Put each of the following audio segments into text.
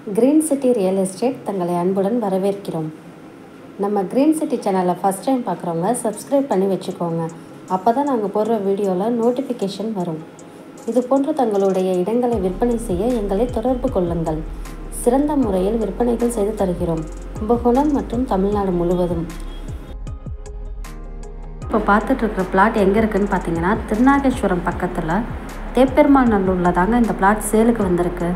green city real estate தங்களை அன்புடன் வரவேற்கிறோம் நம்ம கிரீன் சிட்டி சேனலை ஃபஸ்ட் டைம் பார்க்குறவங்க சப்ஸ்கிரைப் பண்ணி வச்சுக்கோங்க அப்போ தான் நாங்கள் போடுற வீடியோவில் நோட்டிஃபிகேஷன் வரும் இது போன்று தங்களுடைய இடங்களை விற்பனை செய்ய எங்களை தொடர்பு கொள்ளுங்கள் சிறந்த முறையில் விற்பனைகள் செய்து தருகிறோம் கும்பகோணம் மற்றும் தமிழ்நாடு முழுவதும் இப்போ பார்த்துட்ருக்குற பிளாட் எங்கே இருக்குதுன்னு பார்த்தீங்கன்னா திருநாகேஸ்வரம் பக்கத்தில் தேப்பெருமாள் நல்லூரில் தாங்க இந்த பிளாட் சேலுக்கு வந்திருக்கு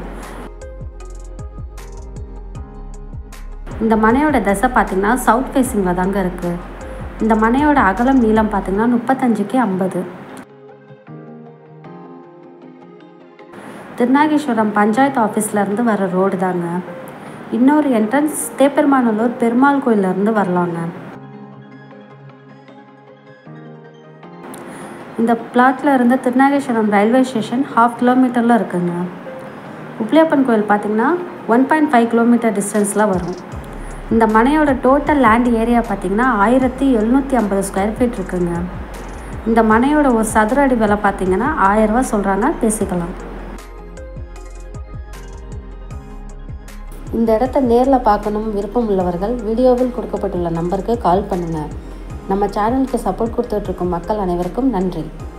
இந்த மனையோட திசை பார்த்திங்கன்னா சவுத் ஃபேஸிங்கில் தாங்க இருக்குது இந்த மனையோட அகலம் நீளம் பார்த்திங்கன்னா முப்பத்தஞ்சுக்கு ஐம்பது திருநாகேஸ்வரம் பஞ்சாயத்து ஆஃபீஸ்லேருந்து வர ரோடு தாங்க இன்னொரு என்ட்ரன்ஸ் தேப்பெருமாநல்லூர் பெருமாள் கோயிலேருந்து வரலாங்க இந்த பிளாட்டில் இருந்து திருநாகேஸ்வரம் ரயில்வே ஸ்டேஷன் ஹாஃப் கிலோமீட்டரில் இருக்குங்க உப்ளியப்பன் கோயில் பார்த்திங்கன்னா ஒன் பாயிண்ட் ஃபைவ் கிலோமீட்டர் டிஸ்டன்ஸில் வரும் இந்த மனையோட டோட்டல் லேண்ட் ஏரியா பார்த்திங்கன்னா ஆயிரத்தி எழுநூற்றி ஐம்பது ஸ்கொயர் ஃபீட் இருக்குங்க இந்த மனையோட ஒரு சதுர அடி விலை பார்த்திங்கன்னா ஆயிரரூவா சொல்கிறாங்க பேசிக்கலாம் இந்த இடத்த நேரில் பார்க்கணும் விருப்பம் உள்ளவர்கள் வீடியோவில் கொடுக்கப்பட்டுள்ள நம்பருக்கு கால் பண்ணுங்கள் நம்ம சேனலுக்கு சப்போர்ட் கொடுத்துட்ருக்கும் மக்கள் அனைவருக்கும் நன்றி